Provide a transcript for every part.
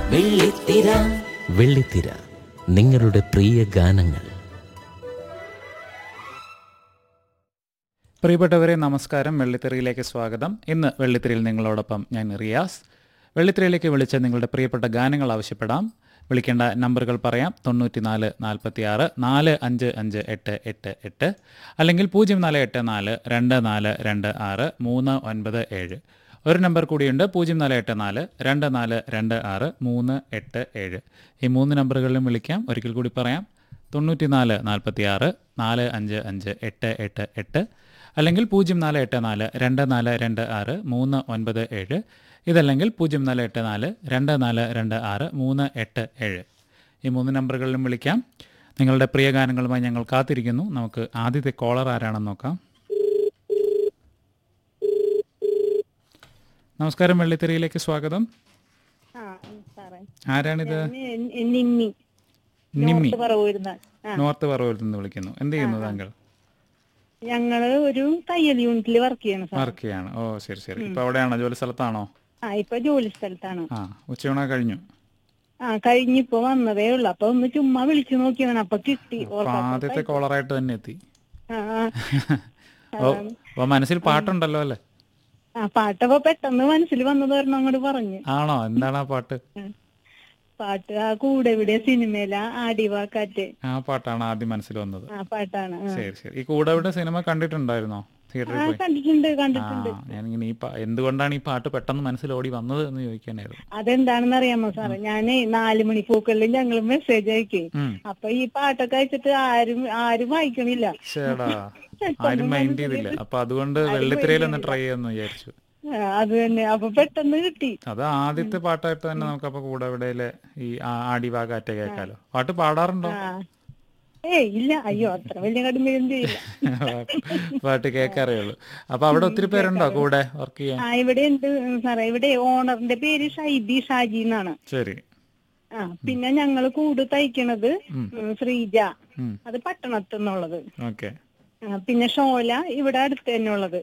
വെള്ളിത്തിര വെള്ളിത്തിര നിങ്ങളുടെ പ്രിയ ഗാനങ്ങൾ പ്രിയപ്പെട്ടവരെ നമസ്കാരം വെള്ളിത്തിരയിലേക്ക് സ്വാഗതം ഇന്ന് വെള്ളിത്തിരയിൽ നിങ്ങളോടൊപ്പം ഞാൻ റിയാസ് വെള്ളിത്തിരയിലേക്ക് വിളിച്ച നിങ്ങളുടെ പ്രിയപ്പെട്ട ഗാനങ്ങൾ ആവശ്യപ്പെടാം വിളിക്കേണ്ട നമ്പറുകൾ പറയാം തൊണ്ണൂറ്റിനാല് നാൽപ്പത്തി ആറ് നാല് അഞ്ച് അഞ്ച് എട്ട് എട്ട് എട്ട് അല്ലെങ്കിൽ പൂജ്യം നാല് എട്ട് നാല് രണ്ട് നാല് രണ്ട് ആറ് മൂന്ന് ഒൻപത് ഏഴ് ഒരു നമ്പർ കൂടിയുണ്ട് പൂജ്യം നാല് എട്ട് നാല് രണ്ട് നാല് രണ്ട് ആറ് മൂന്ന് എട്ട് ഏഴ് ഈ മൂന്ന് നമ്പറുകളിലും വിളിക്കാം ഒരിക്കൽ കൂടി പറയാം തൊണ്ണൂറ്റിനാല് നാൽപ്പത്തി ആറ് നാല് അഞ്ച് അഞ്ച് എട്ട് എട്ട് എട്ട് അല്ലെങ്കിൽ പൂജ്യം നാല് എട്ട് നാല് രണ്ട് നാല് രണ്ട് ആറ് മൂന്ന് ഒൻപത് ഏഴ് ഇതല്ലെങ്കിൽ പൂജ്യം നാല് എട്ട് നാല് രണ്ട് നാല് രണ്ട് ആറ് മൂന്ന് എട്ട് ഏഴ് ഈ മൂന്ന് നമ്പറുകളിലും വിളിക്കാം നിങ്ങളുടെ പ്രിയ ഗാനങ്ങളുമായി ഞങ്ങൾ കാത്തിരിക്കുന്നു നമുക്ക് ആദ്യത്തെ കോളർ ആരാണെന്ന് നോക്കാം നമസ്കാരം വെള്ളിത്തെറിയിലേക്ക് സ്വാഗതം ആ, സാറേ. ആരാണിത് ഞാന് നി- നിമ്മി നിമ്മി നോർത്ത് പറവൂരുന്ന ആ നോർത്ത് പറവൂരിൽ നിന്ന് വിളിക്കുന്നു എന്ത് ചെയ്യുന്നു താങ്കൾ ഞങ്ങള് ഒരു തയ്യൽ യൂണിറ്റിൽ വർക്ക് ചെയ്യണം സാർ വർക്ക് ചെയ്യാണ് ഓ ശരി ശരി ഇപ്പൊ അവിടെയാണോ ജോലി സ്ഥലത്താണോ ആ ഇപ്പൊ ജോലി സ്ഥലത്താണ് ആ ഉച്ചയൂണ കഴിഞ്ഞു ആ കഴിഞ്ഞിപ്പോ വന്നതേ ഉള്ളു അപ്പൊ ഒന്ന് ചുമ്മാ വിളിച്ചു നോക്കിയതാണ് അപ്പൊ കിട്ടി അപ്പൊ ഓർക്കാൻ. ആദ്യത്തെ കോളറായിട്ട് തന്നെ എത്തി ആ, ആ. ഓ അപ്പൊ മനസ്സിൽ പാട്ടുണ്ടല്ലോ അല്ലേ ആ പാട്ടപ്പോ പെട്ടെന്ന് മനസ്സിൽ വന്നത് ഒരെണ്ണം അങ്ങോട്ട് പറഞ്ഞു ആണോ എന്താണ് ആ പാട്ട് പാട്ട് ആ കൂടെ ഇവിടെ സിനിമയില ആടിവാക്കാറ്റ് ആ പാട്ടാണ് ആദ്യം മനസ്സിൽ വന്നത് ആ പാട്ടാണ് ആ. ശരി ശരി ഈ കൂടെ സിനിമ കണ്ടിട്ടുണ്ടായിരുന്നോ ആ തിയേറ്ററിൽ പോയി കണ്ടിട്ടുണ്ട് ആ കണ്ടിട്ടുണ്ട് ഞാനിങ്ങനെ ഈ പാ- എന്തുകൊണ്ടാണ് ഈ പാട്ട് പെട്ടെന്ന് മനസ്സിൽ ഓടി വന്നത് എന്ന് ചോദിക്കാനായിരുന്നു അതെന്താണെന്ന് അറിയാമോ സാറേ ഞാനേ നാല് മണി പൂക്കളിൽ ഞങ്ങൾ മെസ്സേജ് അയക്കും ഉം. അപ്പൊ ഈ പാട്ടൊക്കെ അയച്ചിട്ട് ആരും ആരും വായിക്കണില്ല ചേടാ ആരും മൈൻഡ് ചെയ്തില്ല അപ്പൊ അതുകൊണ്ട് വെള്ളിത്തിരയിൽ ഒന്ന് ട്രൈ ചെയ്യാന്ന് വിചാരിച്ചു ആ, അത് തന്നെ അപ്പൊ പെട്ടെന്ന് കിട്ടി അത് ആദ്യത്തെ പാട്ടായിട്ട് തന്നെ നമുക്ക് അപ്പൊ കൂടെ ഇവിടെയിലെ ഈ ആ- ആടിവാകാറ്റ കേൾക്കാലോ പാട്ട് പാടാറുണ്ടോ ആ ഏയ് ഇല്ല അയ്യോ അത്ര വലിയ കടുമ്പയൊന്നും ചെയ്യില്ല പാട്ട് കേൾക്കാറേ ഉള്ളൂ അപ്പൊ അവിടെ ഒത്തിരി പേരുണ്ടോ കൂടെ വർക്ക് ചെയ്യാൻ ആ ഇവിടെ ഉണ്ട് സാറേ ഇവിടെ ഓണറിന്റെ പേര് ഷൈബി ഷാജി എന്നാണ് ശരി ആ പിന്നെ ഞങ്ങള് കൂട് തയ്ക്കണത് ഉം, ശ്രീജ ഉം. അത് പട്ടണത്ത് നിന്നുള്ളത് ഓക്കെ ആ, പിന്നെ ഷോല ഇവിടെ അടുത്ത് തന്നെ ഉള്ളത്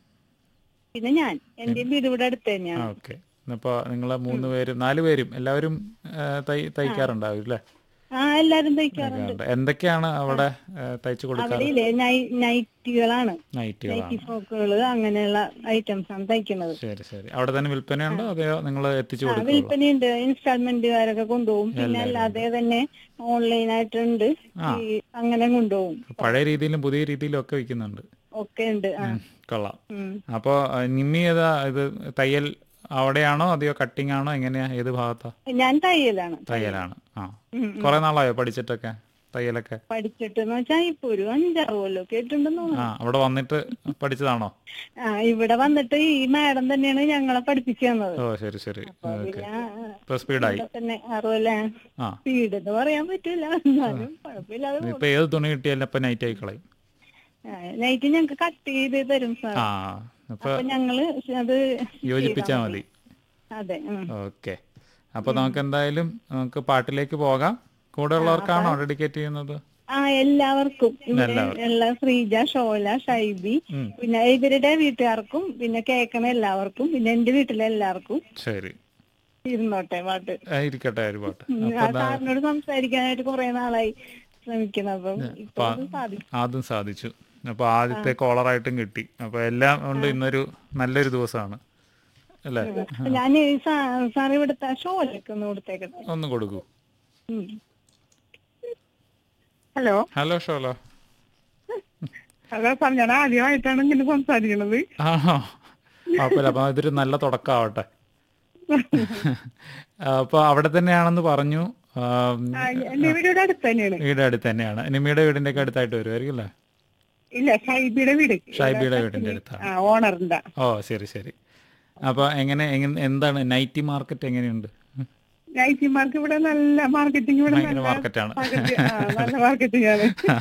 പിന്നെ ഞാൻ എന്റെ വീട് ഇവിടെ അടുത്ത് തന്നെയാണ് ഓക്കെ അപ്പൊ നിങ്ങള് മൂന്ന് പേരും നാല് പേരും എല്ലാവരും ആ, തയ്- തയ്ക്കാറുണ്ടാവും അല്ലേ ആ എല്ലാരും തയ്ക്കാറുണ്ട് എന്തൊക്കെയാണ് അവിടെ ആ, തയ്ച്ചു കൊടുക്കാറ് അവിടെ ഇല്ലേ നൈ- നൈറ്റികളാണ് നൈറ്റുകളാണ് നൈറ്റി ഫ്രോക്കുകള് അങ്ങനെയുള്ള ഐറ്റംസ് ആണ് തയ്ക്കുന്നത് ശരി ശരി അവിടെ തന്നെ വിൽപ്പനയുണ്ടോ അതെയോ നിങ്ങൾ എത്തിച്ചു ആ, കൊടുക്കുള്ളൂ വിൽപ്പനയുണ്ട് ഇൻസ്റ്റാൾമെന്റുകാരൊക്കെ കൊണ്ടുപോകും പിന്നെ അല്ലാതെ തന്നെ ഓൺലൈൻ ആയിട്ടുണ്ട് ഈ അങ്ങനെ കൊണ്ടുപോകും പഴയ രീതിയിലും പുതിയ രീതിയിലും ഒക്കെ വിൽക്കുന്നുണ്ട് ഒക്കെ ഉണ്ട് ആ. ഉം, കൊള്ളാം ഉം. അപ്പോ ആ, നിമ്മി ഏതാ ഇത് തയ്യൽ അവിടെയാണോ അതെയോ കട്ടിംഗ് ആണോ എങ്ങനെയാ ഏത് ഭാഗത്താ ഞാൻ തയ്യലാണ് തയ്യലാണ് ആ ഉം, കുറെ നാളായോ പഠിച്ചിട്ടൊക്കെ തയ്യലൊക്കെ പഠിച്ചിട്ടെന്ന് വെച്ചാൽ ഇപ്പൊ ഒരു അഞ്ചാറ് കൊല്ലോ കേട്ടിട്ടുണ്ടെന്ന് തോന്നുന്നു ആ അവിടെ വന്നിട്ട് പഠിച്ചതാണോ ആ ഇവിടെ വന്നിട്ട് ഈ മാഡം തന്നെയാണ് ഞങ്ങളെ പഠിപ്പിച്ചു തന്നത് ഓ ശരി ശരി ഓക്കെ പിന്നെ ആ, ഇപ്പൊ സ്പീഡായി ഇവിടെ തന്നെ അറിവല്ലേ ആ സ്പീഡ് എന്ന് പറയാൻ പറ്റില്ല എന്നാലും കുഴപ്പമില്ലാതെ പോകും. ഇപ്പൊ ഏത് തുണി കിട്ടിയാലും ഇപ്പൊ നൈറ്റ് ആയി കളയും നൈറ്റ് ഞങ്ങക്ക് കട്ട് ചെയ്ത് തരും സാർ ആ അപ്പൊ അപ്പൊ ഞങ്ങള് അത് യോജിപ്പിച്ചാ മതി അതെ ഉം. ഓക്കെ അപ്പൊ നമുക്ക് എന്തായാലും നമുക്ക് പാട്ടിലേക്ക് പോകാം കൂടെ ഉള്ളവർക്കാണോ ഡെഡിക്കേറ്റ് ചെയ്യുന്നത് ആ എല്ലാവർക്കും ഇവിടെ എല്ലാ ശ്രീജ ഷോല ഷൈബി പിന്നെ ഇവരുടെ വീട്ടുകാർക്കും പിന്നെ കേക്കണ എല്ലാവർക്കും പിന്നെ എന്റെ വീട്ടിലെ എല്ലാവർക്കും ശരി ഇരുന്നോട്ടെ പാട്ട് ആ, ഇരിക്കട്ടെ ഒരു പാട്ട് ഉം, ആ സാറിനോട് സംസാരിക്കാനായിട്ട് കുറെ നാളായി ശ്രമിക്കണം അപ്പം ഇപ്പൊ അത് സാധിക്കും ആദ്യം സാധിച്ചു അപ്പൊ ആദ്യത്തെ കോളറായിട്ടും കിട്ടി അപ്പൊ എല്ലാം കൊണ്ട് ഇന്നൊരു നല്ലൊരു ദിവസമാണ് അല്ലേ ഞാൻ സാർ ഇവിടുത്തെ ഷോലൊക്കെ ഒന്ന് കൊടുത്തേക്കട്ടെ ഒന്ന് കൊടുക്കൂ ഹലോ ഹലോ ഷോലോ അതാ സാർ ഞാൻ ആദ്യമായിട്ടാണ് ഇങ്ങനെ സംസാരിക്കണത് ആണോ കുഴപ്പമില്ല അപ്പൊ ഇതൊരു നല്ല തുടക്കമാവട്ടെ അപ്പൊ അവിടെ തന്നെയാണെന്ന് പറഞ്ഞു ആം, എന്റെ വീടിവിടെ അടുത്ത് തന്നെയാണ് വീട് അടുത്ത് തന്നെയാണ് നിമ്മിയുടെ വീടിന്റെ ഒക്കെ അടുത്തായിട്ട് വരുമായിരിക്കും അല്ലേ ഇല്ല ഷൈബിയുടെ വീട് ഷൈബിയുടെ വീടിന്റെ അടുത്താണ് ആ ഓണറിന്റെ ഓ ശരി ശരി അപ്പൊ എങ്ങനെ എങ്ങനെ എന്താണ് നൈറ്റി മാർക്കറ്റ് എങ്ങനെയുണ്ട് നൈറ്റിമാർക്ക് ഇവിടെ നല്ല മാർക്കറ്റിംഗ് ഇവിടെ ഭയങ്കര നല്ല മാർക്കറ്റാണ് market- ആ, നല്ല മാർക്കറ്റിംഗ് ആണ്